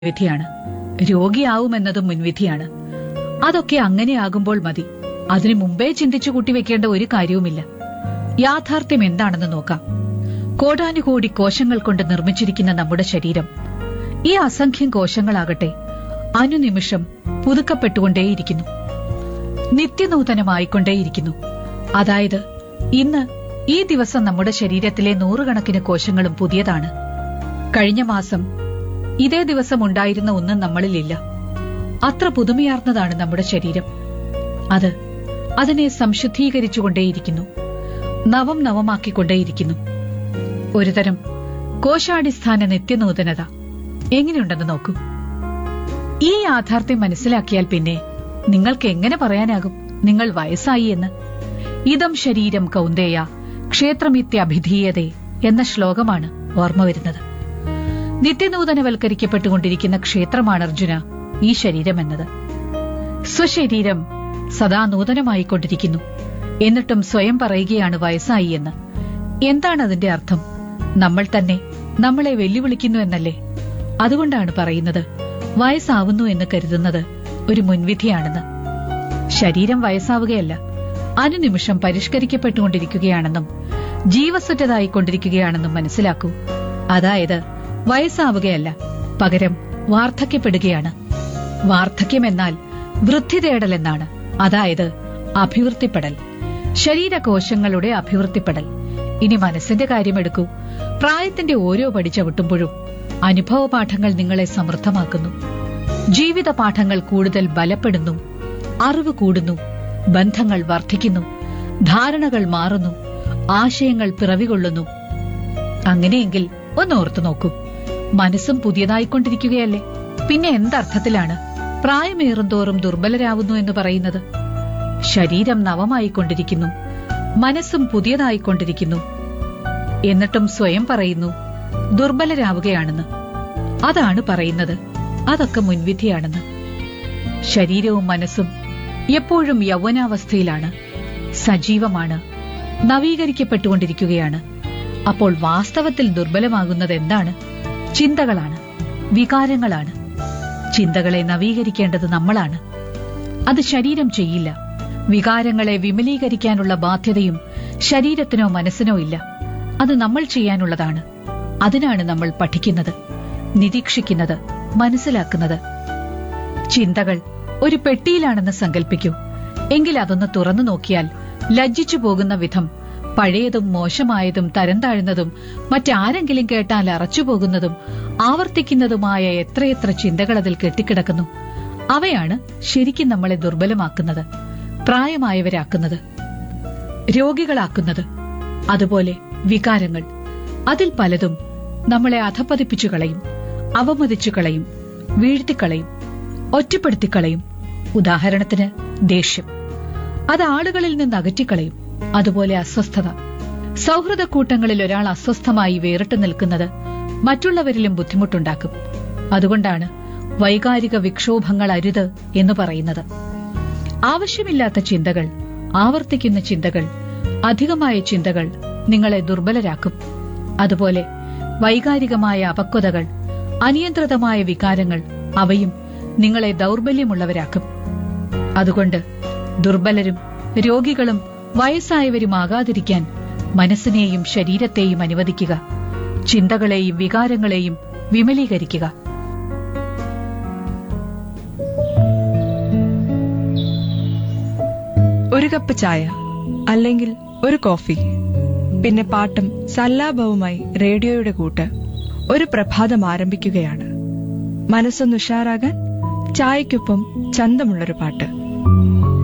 വിധിയാണ് രോഗിയാവുമെന്നതും മുൻവിധിയാണ് അതൊക്കെ അങ്ങനെയാകുമ്പോൾ മതി അതിനു മുമ്പേ ചിന്തിച്ചു കൂട്ടിവെക്കേണ്ട ഒരു കാര്യവുമില്ല യാഥാർത്ഥ്യം എന്താണെന്ന് നോക്കാം കോടാനുകോടി കോശങ്ങൾ കൊണ്ട് നിർമ്മിച്ചിരിക്കുന്ന നമ്മുടെ ശരീരം ഈ അസംഖ്യം കോശങ്ങളാകട്ടെ അനുനിമിഷം പുതുക്കപ്പെട്ടുകൊണ്ടേയിരിക്കുന്നു നിത്യനൂതനമായിക്കൊണ്ടേയിരിക്കുന്നു അതായത് ഇന്ന് ഈ ദിവസം നമ്മുടെ ശരീരത്തിലെ നൂറുകണക്കിന് കോശങ്ങളും പുതിയതാണ് കഴിഞ്ഞ മാസം ഇതേ ദിവസം ഉണ്ടായിരുന്ന ഒന്നും നമ്മളിലില്ല അത്ര പുതുമയാർന്നതാണ് നമ്മുടെ ശരീരം അത് അതിനെ സംശുദ്ധീകരിച്ചുകൊണ്ടേയിരിക്കുന്നു നവം നവമാക്കിക്കൊണ്ടേയിരിക്കുന്നു ഒരുതരം കോശാടിസ്ഥാന നിത്യനൂതനത എങ്ങനെയുണ്ടെന്ന് നോക്കൂ ഈ യാഥാർത്ഥ്യം മനസ്സിലാക്കിയാൽ പിന്നെ നിങ്ങൾക്ക് എങ്ങനെ പറയാനാകും നിങ്ങൾ വയസ്സായി എന്ന് ഇതം ശരീരം കൗന്ദേയ ക്ഷേത്രമിത്യഭിധീയതേ എന്ന ശ്ലോകമാണ് ഓർമ്മ വരുന്നത് നിത്യനൂതനവൽക്കരിക്കപ്പെട്ടുകൊണ്ടിരിക്കുന്ന ക്ഷേത്രമാണ് അർജുന ഈ ശരീരമെന്നത് സ്വശരീരം സദാ നൂതനമായിക്കൊണ്ടിരിക്കുന്നു എന്നിട്ടും സ്വയം പറയുകയാണ് വയസ്സായി എന്ന് എന്താണ് അതിന്റെ അർത്ഥം നമ്മൾ തന്നെ നമ്മളെ വെല്ലുവിളിക്കുന്നു എന്നല്ലേ അതുകൊണ്ടാണ് പറയുന്നത് വയസ്സാവുന്നു എന്ന് കരുതുന്നത് ഒരു മുൻവിധിയാണെന്ന് ശരീരം വയസ്സാവുകയല്ല അനുനിമിഷം പരിഷ്കരിക്കപ്പെട്ടുകൊണ്ടിരിക്കുകയാണെന്നും ജീവസുറ്റതായിക്കൊണ്ടിരിക്കുകയാണെന്നും മനസ്സിലാക്കൂ അതായത് വയസ്സാവുകയല്ല പകരം വാർദ്ധക്യപ്പെടുകയാണ് വാർദ്ധക്യമെന്നാൽ വൃദ്ധി തേടൽ എന്നാണ് അതായത് അഭിവൃദ്ധിപ്പെടൽ ശരീരകോശങ്ങളുടെ അഭിവൃദ്ധിപ്പെടൽ ഇനി മനസ്സിന്റെ കാര്യമെടുക്കൂ പ്രായത്തിന്റെ ഓരോ പടി ചവിട്ടുമ്പോഴും അനുഭവ പാഠങ്ങൾ നിങ്ങളെ സമൃദ്ധമാക്കുന്നു ജീവിത പാഠങ്ങൾ കൂടുതൽ ബലപ്പെടുന്നു അറിവ് കൂടുന്നു ബന്ധങ്ങൾ വർദ്ധിക്കുന്നു ധാരണകൾ മാറുന്നു ആശയങ്ങൾ പിറവികൊള്ളുന്നു അങ്ങനെയെങ്കിൽ ഒന്ന് ഓർത്തു നോക്കൂ മനസ്സും പുതിയതായിക്കൊണ്ടിരിക്കുകയല്ലേ പിന്നെ എന്തർത്ഥത്തിലാണ് പ്രായമേറുന്തോറും ദുർബലരാവുന്നു എന്ന് പറയുന്നത് ശരീരം നവമായിക്കൊണ്ടിരിക്കുന്നു മനസ്സും പുതിയതായിക്കൊണ്ടിരിക്കുന്നു എന്നിട്ടും സ്വയം പറയുന്നു ദുർബലരാവുകയാണെന്ന് അതാണ് പറയുന്നത് അതൊക്കെ മുൻവിധിയാണെന്ന് ശരീരവും മനസ്സും എപ്പോഴും യൗവനാവസ്ഥയിലാണ് സജീവമാണ് നവീകരിക്കപ്പെട്ടുകൊണ്ടിരിക്കുകയാണ് അപ്പോൾ വാസ്തവത്തിൽ ദുർബലമാകുന്നത് എന്താണ് ചിന്തകളാണ് വികാരങ്ങളാണ് ചിന്തകളെ നവീകരിക്കേണ്ടത് നമ്മളാണ് അത് ശരീരം ചെയ്യില്ല വികാരങ്ങളെ വിമലീകരിക്കാനുള്ള ബാധ്യതയും ശരീരത്തിനോ മനസ്സിനോ ഇല്ല അത് നമ്മൾ ചെയ്യാനുള്ളതാണ് അതിനാണ് നമ്മൾ പഠിക്കുന്നത് നിരീക്ഷിക്കുന്നത് മനസ്സിലാക്കുന്നത് ചിന്തകൾ ഒരു പെട്ടിയിലാണെന്ന് സങ്കല്പിക്കൂ എങ്കിൽ അതൊന്ന് തുറന്നു നോക്കിയാൽ ലജ്ജിച്ചു പോകുന്ന വിധം പഴയതും മോശമായതും തരം താഴ്ന്നതും മറ്റാരെങ്കിലും കേട്ടാൽ അറച്ചുപോകുന്നതും ആവർത്തിക്കുന്നതുമായ എത്രയെത്ര ചിന്തകൾ അതിൽ കെട്ടിക്കിടക്കുന്നു അവയാണ് ശരിക്കും നമ്മളെ ദുർബലമാക്കുന്നത് പ്രായമായവരാക്കുന്നത് രോഗികളാക്കുന്നത് അതുപോലെ വികാരങ്ങൾ അതിൽ പലതും നമ്മളെ അധപ്പതിപ്പിച്ചു കളയും അവമതിച്ചു കളയും വീഴ്ത്തിക്കളയും ഒറ്റപ്പെടുത്തിക്കളയും ഉദാഹരണത്തിന് ദേഷ്യം അത് ആളുകളിൽ നിന്ന് അകറ്റിക്കളയും അതുപോലെ അസ്വസ്ഥത സൗഹൃദ കൂട്ടങ്ങളിൽ ഒരാൾ അസ്വസ്ഥമായി വേറിട്ട് നിൽക്കുന്നത് മറ്റുള്ളവരിലും ബുദ്ധിമുട്ടുണ്ടാക്കും അതുകൊണ്ടാണ് വൈകാരിക വിക്ഷോഭങ്ങൾ അരുത് എന്ന് പറയുന്നത് ആവശ്യമില്ലാത്ത ചിന്തകൾ ആവർത്തിക്കുന്ന ചിന്തകൾ അധികമായ ചിന്തകൾ നിങ്ങളെ ദുർബലരാക്കും അതുപോലെ വൈകാരികമായ അപക്വതകൾ അനിയന്ത്രിതമായ വികാരങ്ങൾ അവയും നിങ്ങളെ ദൗർബല്യമുള്ളവരാക്കും അതുകൊണ്ട് ദുർബലരും രോഗികളും വയസ്സായവരുമാകാതിരിക്കാൻ മനസ്സിനെയും ശരീരത്തെയും അനുവദിക്കുക ചിന്തകളെയും വികാരങ്ങളെയും വിമലീകരിക്കുക ഒരു കപ്പ് ചായ അല്ലെങ്കിൽ ഒരു കോഫി പിന്നെ പാട്ടും സല്ലാപവുമായി റേഡിയോയുടെ കൂട്ട് ഒരു പ്രഭാതം ആരംഭിക്കുകയാണ് മനസ്സൊന്ന് ഉഷാറാകാൻ ചായക്കൊപ്പം ചന്തമുള്ളൊരു പാട്ട്